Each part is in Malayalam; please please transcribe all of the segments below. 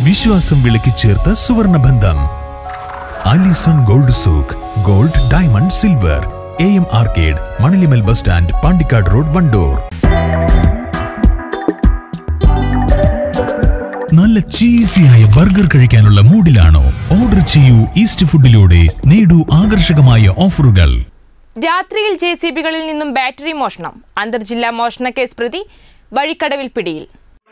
വിശ്വാസം വിളക്കി ചേർത്ത സുവർണ ബന്ധം Alison gold souk gold diamond silver A M arcade Manalimal bus stand Pandikkad road Wandoor നല്ല ചീസിയായ ബർഗർ കഴിക്കാനുള്ള മൂഡിലാണോ ഓർഡർ ചെയ്യൂ ഈസ്റ്റ് ഫുഡിലൂടെ നേടൂ ആകർഷകമായ ഓഫറുകൾ രാത്രിയിൽ ജെ സി ബികളിൽ നിന്നും ബാറ്ററി മോഷണം അന്തർജില്ലാ മോഷണ കേസ് പ്രതി വഴിക്കടവിൽ പിടിയിൽ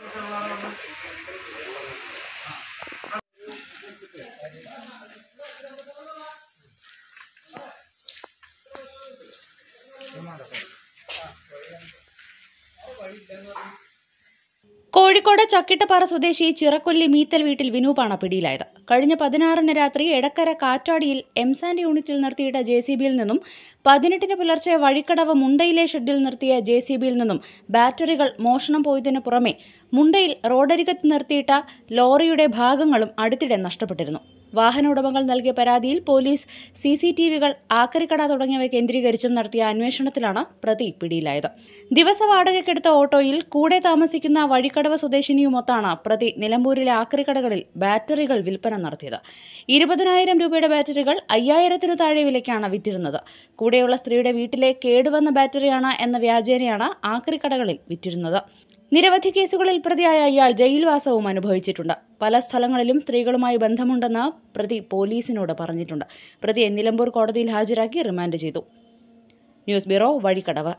കോഴിക്കോട് ചക്കിട്ടപ്പാറ സ്വദേശി ചിറക്കൊല്ലി മീത്തൽ വീട്ടിൽ വിനൂപാണ് പിടിയിലായത് കഴിഞ്ഞ പതിനാറിന് രാത്രി എടക്കര കാറ്റാടിയിൽ എംസാൻഡ് യൂണിറ്റിൽ നിർത്തിയിട്ട ജെ സി ബിയിൽ നിന്നും പതിനെട്ടിന് പുലർച്ചെ വഴിക്കടവ് മുണ്ടയിലെ ഷെഡിൽ നിർത്തിയ ജെ സി ബിയിൽ നിന്നും ബാറ്ററികൾ മോഷണം പോയതിനു പുറമെ മുണ്ടയിൽ റോഡരികത്ത് നിർത്തിയിട്ട ലോറിയുടെ ഭാഗങ്ങളും അടുത്തിടെ നഷ്ടപ്പെട്ടിരുന്നു വാഹന ഉടമകൾ നൽകിയ പരാതിയിൽ പോലീസ് സി സി ടി വികൾ ആക്കരിക്കട തുടങ്ങിയവ കേന്ദ്രീകരിച്ചും നടത്തിയ അന്വേഷണത്തിലാണ് പ്രതി പിടിയിലായത് ദിവസ വാടകയ്ക്കെടുത്ത ഓട്ടോയിൽ കൂടെ താമസിക്കുന്ന വഴിക്കടവ് സ്വദേശിനിയുമൊത്താണ് പ്രതി നിലമ്പൂരിലെ ആക്രിക്കടകളിൽ ബാറ്ററികൾ വിൽപ്പന നടത്തിയത് ഇരുപതിനായിരം രൂപയുടെ ബാറ്ററികൾ അയ്യായിരത്തിന് താഴെ വിലയ്ക്കാണ് വിറ്റിരുന്നത് കൂടെയുള്ള സ്ത്രീയുടെ വീട്ടിലെ കേടുവന്ന ബാറ്ററിയാണ് എന്ന വ്യാജേനയാണ് ആക്രിക്കടകളിൽ വിറ്റിരുന്നത് നിരവധി കേസുകളിൽ പ്രതിയായ ഇയാൾ ജയിൽവാസവും അനുഭവിച്ചിട്ടുണ്ട് പല സ്ഥലങ്ങളിലും സ്ത്രീകളുമായി ബന്ധമുണ്ടെന്ന് പ്രതി പോലീസിനോട് പറഞ്ഞിട്ടുണ്ട് പ്രതിയെ നിലമ്പൂർ കോടതിയിൽ ഹാജരാക്കി റിമാൻഡ് ചെയ്തു news bureau Vazhikkadavu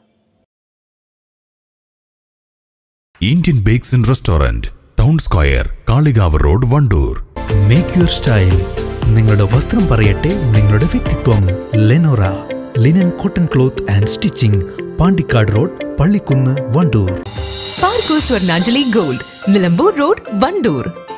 Indian bakes and restaurant town square Kalikavu road Wandoor make your style നിങ്ങളുടെ വസ്ത്രം പറയട്ടെ നിങ്ങളുടെ വ്യക്തിത്വം Lenora linen cotton cloth and stitching Pandikkad road Pallikkunnu Wandoor Parco Swarnanjali gold Nilambur road Wandoor